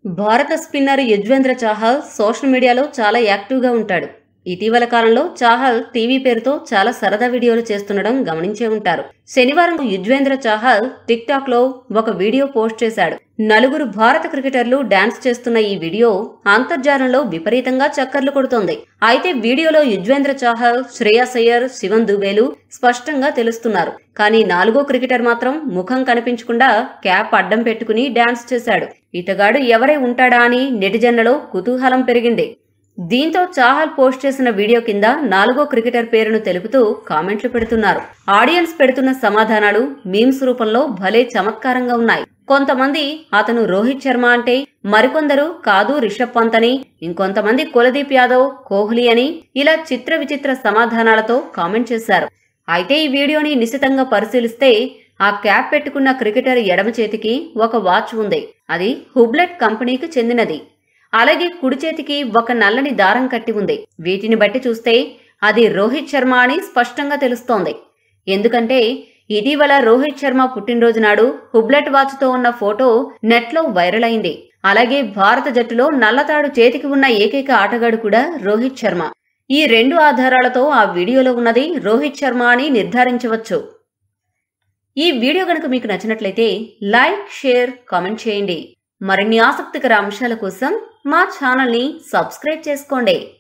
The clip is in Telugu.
భారత స్పిన్నర్ యుజ్వేంద్ర చాహల్ సోషల్ మీడియాలో చాలా యాక్టివ్గా ఉంటాడు ఇటీవల కాలంలో చాహల్ టీవీ పేరుతో చాలా సరదా వీడియోలు చేస్తుండడం గమనించే ఉంటారు శనివారం యుజ్వేంద్ర చాహల్ టిక్ టాక్ లో ఒక వీడియో పోస్ట్ చేశాడు నలుగురు భారత క్రికెటర్లు డాన్స్ చేస్తున్న ఈ వీడియో అంతర్జాలంలో విపరీతంగా చక్కర్లు కొడుతోంది అయితే వీడియోలో యుజ్వేంద్ర చాహల్ శ్రేయాస్ అయ్యర్ శివన్ దుబేలు స్పష్టంగా తెలుస్తున్నారు కానీ నాలుగో క్రికెటర్ మాత్రం ముఖం కనిపించకుండా క్యాప్ అడ్డం పెట్టుకుని డాన్స్ చేశాడు ఇతగాడు ఎవరై ఉంటాడా అని నెటిజన్లలో కుతూహలం పెరిగింది దీంతో చాహల్ పోస్ట్ చేసిన వీడియో కింద నాలుగో క్రికెటర్ పేరును తెలుపుతూ కామెంట్లు పెడుతున్నారు ఆడియన్స్ పెడుతున్న సమాధానాలు మీమ్స్ రూపంలో భలే చమత్కారంగా ఉన్నాయి కొంతమంది అతను రోహిత్ శర్మ అంటే మరికొందరు కాదు రిషబ్ పంత్ అని ఇంకొంతమంది కులదీప్ యాదవ్ కోహ్లీ అని ఇలా చిత్ర విచిత్ర సమాధానాలతో కామెంట్ చేశారు అయితే ఈ వీడియోని నిశితంగా పరిశీలిస్తే ఆ క్యాప్ పెట్టుకున్న క్రికెటర్ ఎడమ చేతికి ఒక వాచ్ ఉంది అది హుబ్లెట్ కంపెనీకి చెందినది అలాగే కుడి చేతికి ఒక నల్లని దారం కట్టి ఉంది వీటిని బట్టి చూస్తే అది రోహిత్ శర్మ అని స్పష్టంగా తెలుస్తోంది ఎందుకంటే ఇటీవల రోహిత్ శర్మ పుట్టినరోజు నాడు హుబ్లెట్ వాచ్తో ఉన్న ఫోటో నెట్లో వైరల్ అయింది అలాగే భారత జట్టులో నల్లతాడు చేతికి ఉన్న ఏకైక ఆటగాడు కూడా రోహిత్ శర్మ ఈ రెండు ఆధారాలతో ఆ వీడియోలో ఉన్నది రోహిత్ శర్మ అని నిర్ధారించవచ్చు ఈ వీడియో కనుక మీకు నచ్చినట్లయితే లైక్ షేర్ కామెంట్ చేయండి మరిన్ని ఆసక్తికర అంశాల కోసం మా ఛానల్ని సబ్స్క్రైబ్ చేసుకోండి